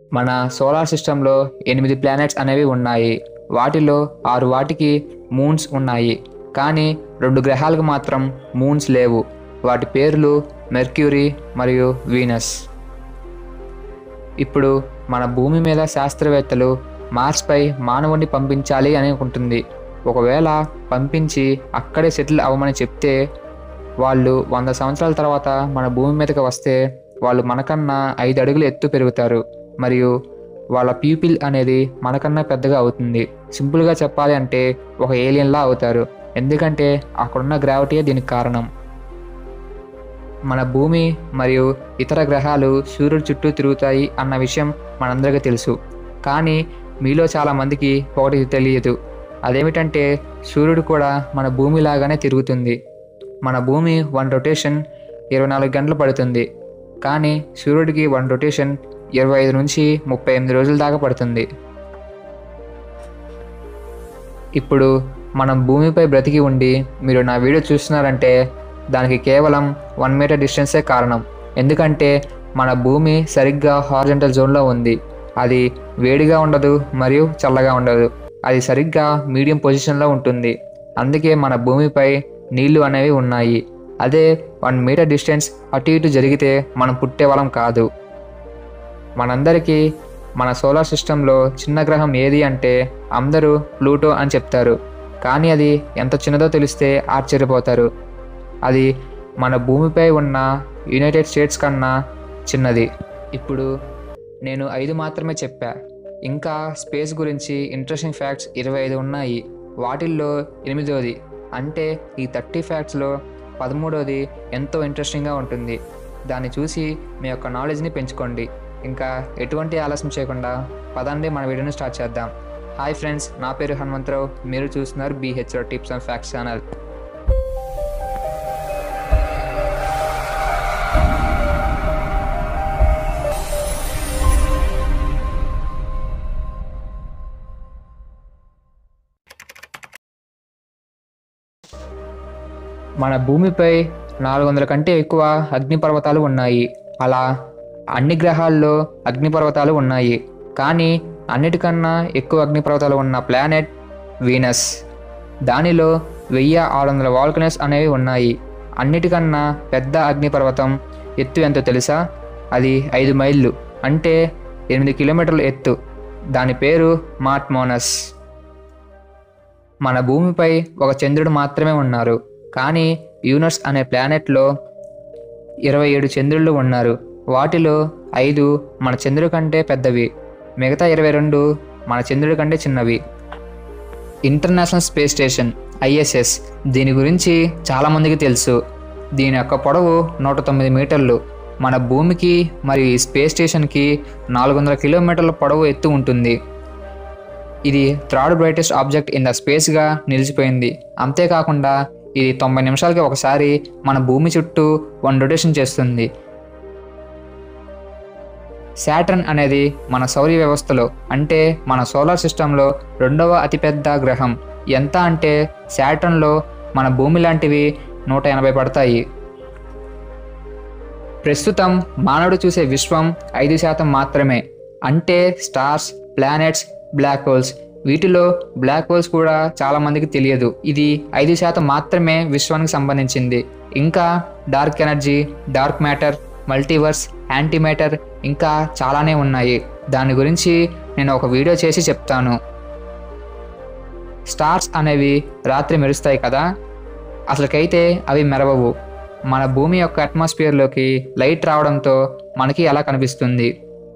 మన సోలార్ సిస్టంలో ఎనిమిది ప్లానెట్స్ అనేవి ఉన్నాయి వాటిలో ఆరు వాటికి మూన్స్ ఉన్నాయి కానీ రెండు గ్రహాలకు మాత్రం మూన్స్ లేవు వాటి పేర్లు మెర్క్యూరీ మరియు వీనస్ ఇప్పుడు మన భూమి మీద శాస్త్రవేత్తలు మార్స్పై మానవుడిని పంపించాలి అని ఉంటుంది ఒకవేళ పంపించి అక్కడే సెటిల్ అవ్వమని చెప్తే వాళ్ళు వంద సంవత్సరాల తర్వాత మన భూమి మీదకి వస్తే వాళ్ళు మనకన్నా ఐదు అడుగులు ఎత్తు పెరుగుతారు మరియు వాళ్ళ పీపిల్ అనేది మనకన్నా పెద్దగా అవుతుంది సింపుల్గా చెప్పాలి అంటే ఒక ఏలియన్లా అవుతారు ఎందుకంటే అక్కడున్న గ్రావిటీయే దీనికి కారణం మన భూమి మరియు ఇతర గ్రహాలు సూర్యుడి చుట్టూ తిరుగుతాయి అన్న విషయం మనందరికీ తెలుసు కానీ మీలో చాలామందికి ఒకటి తెలియదు అదేమిటంటే సూర్యుడు కూడా మన భూమి లాగానే తిరుగుతుంది మన భూమి వన్ రొటేషన్ ఇరవై నాలుగు గంటలు పడుతుంది కానీ సూర్యుడికి వన్ రొటేషన్ ఇరవై ఐదు నుంచి ముప్పై ఎనిమిది రోజుల దాకా పడుతుంది ఇప్పుడు మనం భూమిపై బ్రతికి ఉండి మీరు నా వీడియో చూస్తున్నారంటే దానికి కేవలం వన్ మీటర్ డిస్టెన్సే కారణం ఎందుకంటే మన భూమి సరిగ్గా హార్జెంటల్ జోన్లో ఉంది అది వేడిగా ఉండదు మరియు చల్లగా ఉండదు అది సరిగ్గా మీడియం పొజిషన్లో ఉంటుంది అందుకే మన భూమిపై నీళ్లు అనేవి ఉన్నాయి అదే వన్ మీటర్ డిస్టెన్స్ అటు ఇటు జరిగితే మనం పుట్టేవాళ్ళం కాదు మనందరికీ మన సోలార్ సిస్టంలో చిన్న గ్రహం ఏది అంటే అందరూ ప్లూటో అని చెప్తారు కానీ అది ఎంత చిన్నదో తెలిస్తే ఆశ్చర్యపోతారు అది మన భూమిపై ఉన్న యునైటెడ్ స్టేట్స్ కన్నా చిన్నది ఇప్పుడు నేను ఐదు మాత్రమే చెప్పా ఇంకా స్పేస్ గురించి ఇంట్రెస్టింగ్ ఫ్యాక్ట్స్ ఇరవై ఐదు ఉన్నాయి వాటిల్లో ఎనిమిదోది అంటే ఈ థర్టీ ఫ్యాక్ట్స్లో పదమూడోది ఎంతో ఇంట్రెస్టింగ్గా ఉంటుంది దాన్ని చూసి మీ యొక్క నాలెడ్జ్ని పెంచుకోండి ఇంకా ఎటువంటి ఆలస్యం చేయకుండా పదండి మన వీడియోని స్టార్ట్ చేద్దాం హాయ్ ఫ్రెండ్స్ నా పేరు హనుమంతరావు మీరు చూస్తున్నారు BHR tips and facts channel మన భూమిపై నాలుగు వందల కంటే ఎక్కువ అగ్నిపర్వతాలు ఉన్నాయి అలా అన్ని గ్రహాల్లో అగ్నిపర్వతాలు ఉన్నాయి కానీ అన్నిటికన్నా ఎక్కువ అగ్నిపర్వతాలు ఉన్న ప్లానెట్ వీనస్ దానిలో వెయ్యి ఆరు వందల వాల్కనస్ అనేవి ఉన్నాయి అన్నిటికన్నా పెద్ద అగ్నిపర్వతం ఎత్తు ఎంతో తెలుసా అది ఐదు మైళ్ళు అంటే ఎనిమిది కిలోమీటర్ల ఎత్తు దాని పేరు మాట్మోనస్ మన భూమిపై ఒక చంద్రుడు మాత్రమే ఉన్నారు కానీ యూనస్ అనే ప్లానెట్లో ఇరవై ఏడు చంద్రుళ్ళు ఉన్నారు వాటిలో ఐదు మన చంద్రుడి కంటే పెద్దవి మిగతా ఇరవై రెండు మన చంద్రుడి కంటే చిన్నవి ఇంటర్నేషనల్ స్పేస్ స్టేషన్ ఐఎస్ఎస్ దీని గురించి చాలామందికి తెలుసు దీని యొక్క పొడవు నూట తొమ్మిది మీటర్లు మన భూమికి మరియు ఈ స్పేస్ స్టేషన్కి నాలుగు వందల కిలోమీటర్ల పొడవు ఎత్తు ఉంటుంది ఇది third brightest object in the స్పేస్గా నిలిచిపోయింది అంతేకాకుండా ఇది తొంభై నిమిషాలకి ఒకసారి మన భూమి చుట్టూ వన్ రొటేషన్ చేస్తుంది శాటర్న్ అనేది మన సౌర వ్యవస్థలో అంటే మన సోలార్ సిస్టంలో రెండవ అతిపెద్ద గ్రహం ఎంత అంటే శాటర్న్లో మన భూమి లాంటివి నూట ఎనభై పడతాయి ప్రస్తుతం మానవుడు చూసే విశ్వం ఐదు శాతం మాత్రమే అంటే స్టార్స్ ప్లానెట్స్ బ్లాక్ హోల్స్ వీటిలో బ్లాక్ హోల్స్ కూడా చాలా మందికి తెలియదు ఇది ఐదు శాతం మాత్రమే విశ్వానికి సంబంధించింది ఇంకా dark energy dark matter multiverse antimatter ఇంకా చాలానే ఉన్నాయి దాని గురించి నేను ఒక వీడియో చేసి చెప్తాను స్టార్స్ అనేవి రాత్రి మెరుస్తాయి కదా అసలుకైతే అవి మెరవవు మన భూమి యొక్క అట్మాస్ఫియర్లోకి లైట్ రావడంతో మనకి అలా కనిపిస్తుంది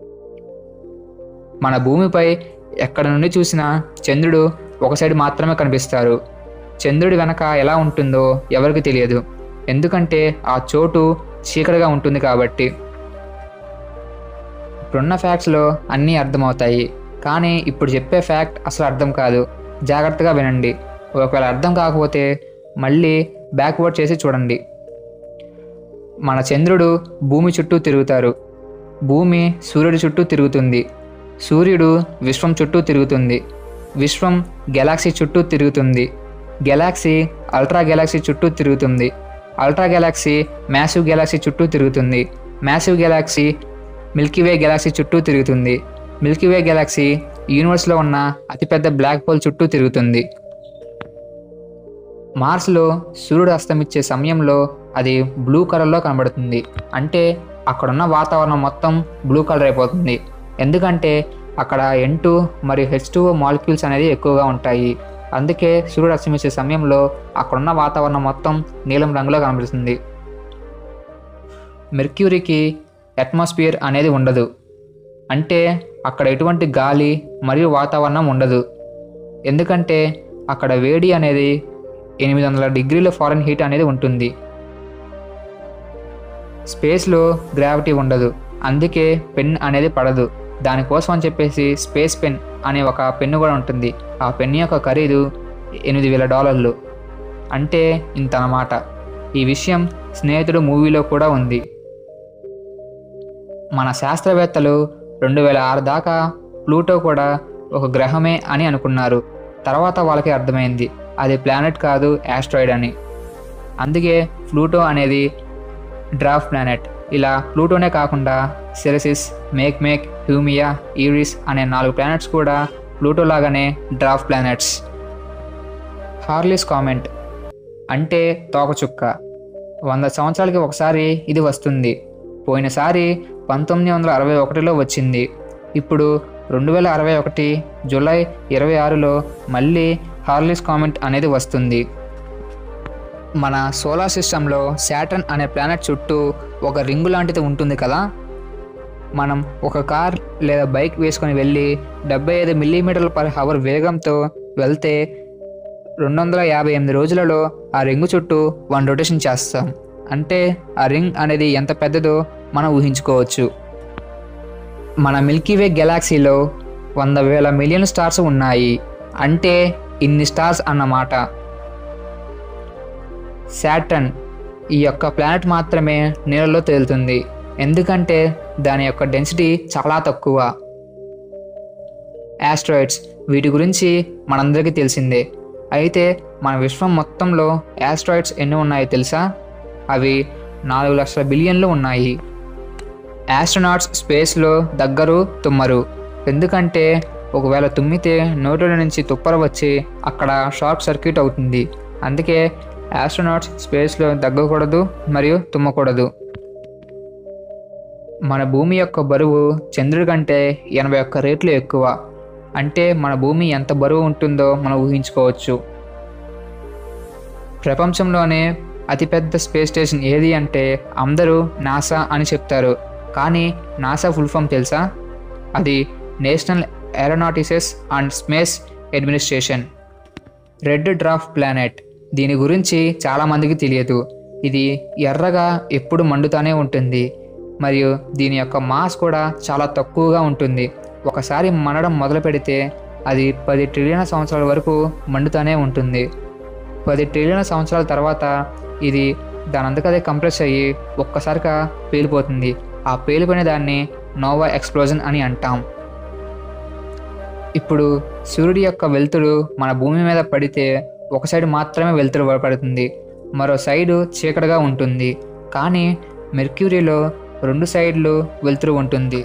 మన భూమిపై ఎక్కడ నుండి చూసినా చంద్రుడు ఒక సైడ్ మాత్రమే కనిపిస్తారు చంద్రుడి వెనక ఎలా ఉంటుందో ఎవరికి తెలియదు ఎందుకంటే ఆ చోటు చీకటిగా ఉంటుంది కాబట్టి ఇప్పుడున్న ఫ్యాక్ట్స్లో అన్నీ అర్థమవుతాయి కానీ ఇప్పుడు చెప్పే ఫ్యాక్ట్ అసలు అర్థం కాదు జాగ్రత్తగా వినండి ఒకవేళ అర్థం కాకపోతే మళ్ళీ బ్యాక్వర్డ్ చేసి చూడండి మన చంద్రుడు భూమి చుట్టూ తిరుగుతారు భూమి సూర్యుడి చుట్టూ తిరుగుతుంది సూర్యుడు విశ్వం చుట్టూ తిరుగుతుంది విశ్వం గెలాక్సీ చుట్టూ తిరుగుతుంది గెలాక్సీ అల్ట్రా గెలాక్సీ చుట్టూ తిరుగుతుంది అల్ట్రా గెలాక్సీ మ్యాసివ్ గెలాక్సీ చుట్టూ తిరుగుతుంది మ్యాసివ్ గెలాక్సీ మిల్కీవే గెలాక్సీ చుట్టూ తిరుగుతుంది మిల్కీవే గెలాక్సీ యూనివర్స్లో ఉన్న అతిపెద్ద బ్లాక్ హోల్ చుట్టూ తిరుగుతుంది మార్స్లో సూర్యుడు అస్తమించే సమయంలో అది బ్లూ కలర్లో కనబడుతుంది అంటే అక్కడున్న వాతావరణం మొత్తం బ్లూ కలర్ అయిపోతుంది ఎందుకంటే అక్కడ ఎన్ టూ మరియు హెచ్ టూ మాలిక్యూల్స్ అనేది ఎక్కువగా ఉంటాయి అందుకే సూర్యుడు అస్తమించే సమయంలో అక్కడున్న వాతావరణం మొత్తం నీలం రంగులో కనబడుతుంది మెర్క్యూరీకి అట్మాస్ఫియర్ అనేది ఉండదు అంటే అక్కడ ఎటువంటి గాలి మరియు వాతావరణం ఉండదు ఎందుకంటే అక్కడ వేడి అనేది ఎనిమిది వందల డిగ్రీల ఫారెన్ హీట్ అనేది ఉంటుంది స్పేస్లో గ్రావిటీ ఉండదు అందుకే పెన్ అనేది పడదు దానికోసం అని చెప్పేసి స్పేస్ పెన్ అనే ఒక పెన్ను కూడా ఉంటుంది ఆ పెన్ యొక్క ఖరీదు ఎనిమిది వేల డాలర్లు అంటే ఇంత అన్నమాట ఈ విషయం స్నేహితుడు మూవీలో కూడా ఉంది మన శాస్త్రవేత్తలు రెండు వేల ఆరు దాకా ప్లూటో కూడా ఒక గ్రహమే అని అనుకున్నారు తర్వాత వాళ్ళకి అర్థమైంది అది ప్లానెట్ కాదు యాస్ట్రాయిడ్ అని అందుకే ప్లూటో అనేది డ్రాఫ్ ప్లానెట్ ఇలా ప్లూటోనే కాకుండా సెరసిస్ మేక్ మేక్ హ్యూమియా ఈరిస్ అనే నాలుగు ప్లానెట్స్ కూడా ప్లూటో లాగానే డ్రాఫ్ ప్లానెట్స్ హార్లీస్ కామెంట్ అంటే తోకచుక్క వంద సంవత్సరాలకి ఒకసారి ఇది వస్తుంది పోయినసారి పంతొమ్మిది వందల అరవై ఒకటిలో వచ్చింది ఇప్పుడు రెండు వేల అరవై ఒకటి జూలై ఇరవై ఆరులో మళ్ళీ హార్లీస్ కామెంట్ అనేది వస్తుంది మన సోలార్ సిస్టంలో శాటర్న్ అనే ప్లానెట్ చుట్టూ ఒక రింగు లాంటిది ఉంటుంది కదా మనం ఒక కార్ లేదా బైక్ వేసుకొని వెళ్ళి డెబ్బై ఐదు మిల్లీమీటర్ల పర్ హవర్ వేగంతో వెళ్తే రెండు వందల యాభై ఎనిమిది రోజులలో ఆ రింగు చుట్టూ వన్ రొటేషన్ చేస్తాం అంటే ఆ రింగ్ అనేది ఎంత పెద్దదో మనం ఊహించుకోవచ్చు మన మిల్కీవే గెలాక్సీలో వంద వేల మిలియన్ స్టార్స్ ఉన్నాయి అంటే ఇన్ని స్టార్స్ అన్నమాట శాటర్న్ ఈ యొక్క ప్లానెట్ మాత్రమే నీళ్ళలో తేలుతుంది ఎందుకంటే దాని యొక్క డెన్సిటీ చాలా తక్కువ యాస్ట్రాయిడ్స్ వీటి గురించి మనందరికీ తెలిసిందే అయితే మన విశ్వం మొత్తంలో యాస్ట్రాయిడ్స్ ఎన్ని ఉన్నాయో తెలుసా అవి నాలుగు లక్షల బిలియన్లు ఉన్నాయి యాస్ట్రోనాట్స్ స్పేస్లో దగ్గరు తుమ్మరు ఎందుకంటే ఒకవేళ తుమ్మితే నోటిలో నుంచి తుప్పర వచ్చి అక్కడ షార్ట్ సర్క్యూట్ అవుతుంది అందుకే యాస్ట్రోనాట్స్ స్పేస్లో దగ్గకూడదు మరియు తుమ్మకూడదు మన భూమి యొక్క బరువు చంద్రుడి కంటే ఎనభై ఒక్క రేట్లు ఎక్కువ అంటే మన భూమి ఎంత బరువు ఉంటుందో మనం ఊహించుకోవచ్చు ప్రపంచంలోనే అతిపెద్ద స్పేస్ స్టేషన్ ఏది అంటే అందరూ నాసా అని చెప్తారు కానీ నాసా ఫుల్ ఫామ్ తెలుసా అది national aeronautics and space administration red dwarf planet దీని గురించి చాలామందికి తెలియదు ఇది ఎర్రగా ఎప్పుడు మండుతానే ఉంటుంది మరియు దీని యొక్క మాస్ కూడా చాలా తక్కువగా ఉంటుంది ఒకసారి మండడం మొదలు పెడితే అది పది ట్రిలియన్ సంవత్సరాల వరకు మండుతానే ఉంటుంది పది ట్రిలియన్ సంవత్సరాల తర్వాత ఇది దానంతకదే కంప్రెస్ అయ్యి ఒక్కసారిగా పేలిపోతుంది ఆ పేలిపోయిన దాన్ని నోవా ఎక్స్ప్లోజన్ అని అంటాం ఇప్పుడు సూర్యుడి యొక్క వెలుతురు మన భూమి మీద పడితే ఒక సైడ్ మాత్రమే వెలుతురు పడుతుంది మరో సైడు చీకటిగా ఉంటుంది కానీ మెర్క్యూరీలో రెండు సైడ్లు వెలుతురు ఉంటుంది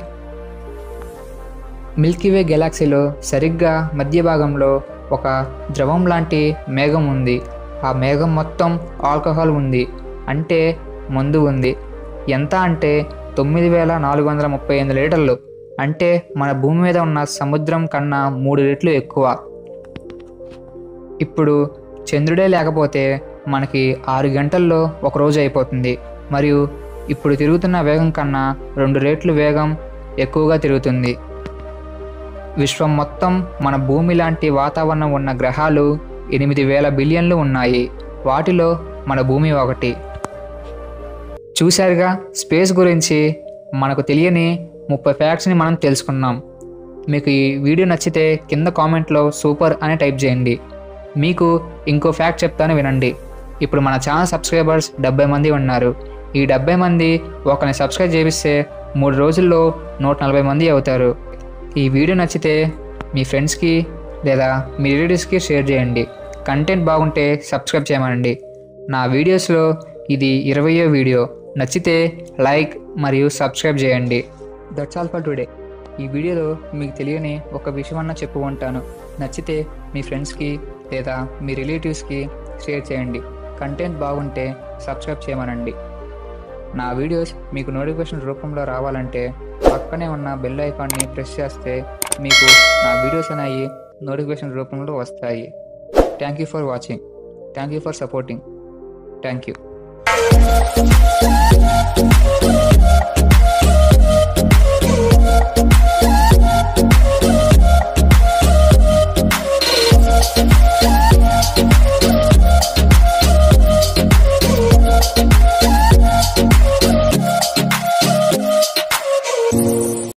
మిల్కీవే గెలాక్సీలో సరిగ్గా మధ్య భాగంలో ఒక ద్రవం లాంటి మేఘం ఉంది ఆ మేఘం మొత్తం ఆల్కహాల్ ఉంది అంటే మందు ఉంది ఎంత అంటే తొమ్మిది వేల నాలుగు వందల ముప్పై ఎనిమిది లీటర్లు అంటే మన భూమి మీద ఉన్న సముద్రం కన్నా మూడు రెట్లు ఎక్కువ ఇప్పుడు చంద్రుడే లేకపోతే మనకి ఆరు గంటల్లో ఒక రోజు అయిపోతుంది మరియు ఇప్పుడు తిరుగుతున్న వేగం కన్నా రెండు రెట్లు వేగం ఎక్కువగా తిరుగుతుంది విశ్వం మొత్తం మన భూమి లాంటి వాతావరణం ఉన్న గ్రహాలు ఎనిమిది వేల బిలియన్లు ఉన్నాయి వాటిలో మన భూమి ఒకటి చూశారుగా స్పేస్ గురించి మనకు తెలియని ముప్పై ఫ్యాక్ట్స్ని మనం తెలుసుకున్నాం మీకు ఈ వీడియో నచ్చితే కింద కామెంట్లో సూపర్ అని టైప్ చేయండి మీకు ఇంకో ఫ్యాక్ట్ చెప్తాను వినండి ఇప్పుడు మన ఛానల్ సబ్స్క్రైబర్స్ డెబ్బై మంది ఉన్నారు ఈ డెబ్బై మంది ఒకరిని సబ్స్క్రైబ్ చేపిస్తే మూడు రోజుల్లో నూట నలభై మంది అవుతారు ఈ వీడియో నచ్చితే మీ ఫ్రెండ్స్కి లేదా మీ రిలేటివ్స్కి షేర్ చేయండి కంటెంట్ బాగుంటే సబ్స్క్రైబ్ చేయమనండి నా వీడియోస్లో ఇది ఇరవయో వీడియో నచ్చితే లైక్ మరియు సబ్స్క్రైబ్ చేయండి దట్స్ ఆల్ ఫర్ టుడే ఈ వీడియోలో మీకు తెలియని ఒక విషయం అన్న చెప్పు ఉంటాను నచ్చితే మీ ఫ్రెండ్స్కి లేదా మీ రిలేటివ్స్కి షేర్ చేయండి కంటెంట్ బాగుంటే సబ్స్క్రైబ్ చేయమనండి నా వీడియోస్ మీకు నోటిఫికేషన్ రూపంలో రావాలంటే పక్కనే ఉన్న బెల్ ఐకాన్ని ప్రెస్ చేస్తే మీకు నా వీడియోస్ అనేవి నోటిఫికేషన్ రూపంలో వస్తాయి thank you for watching thank you for supporting thank you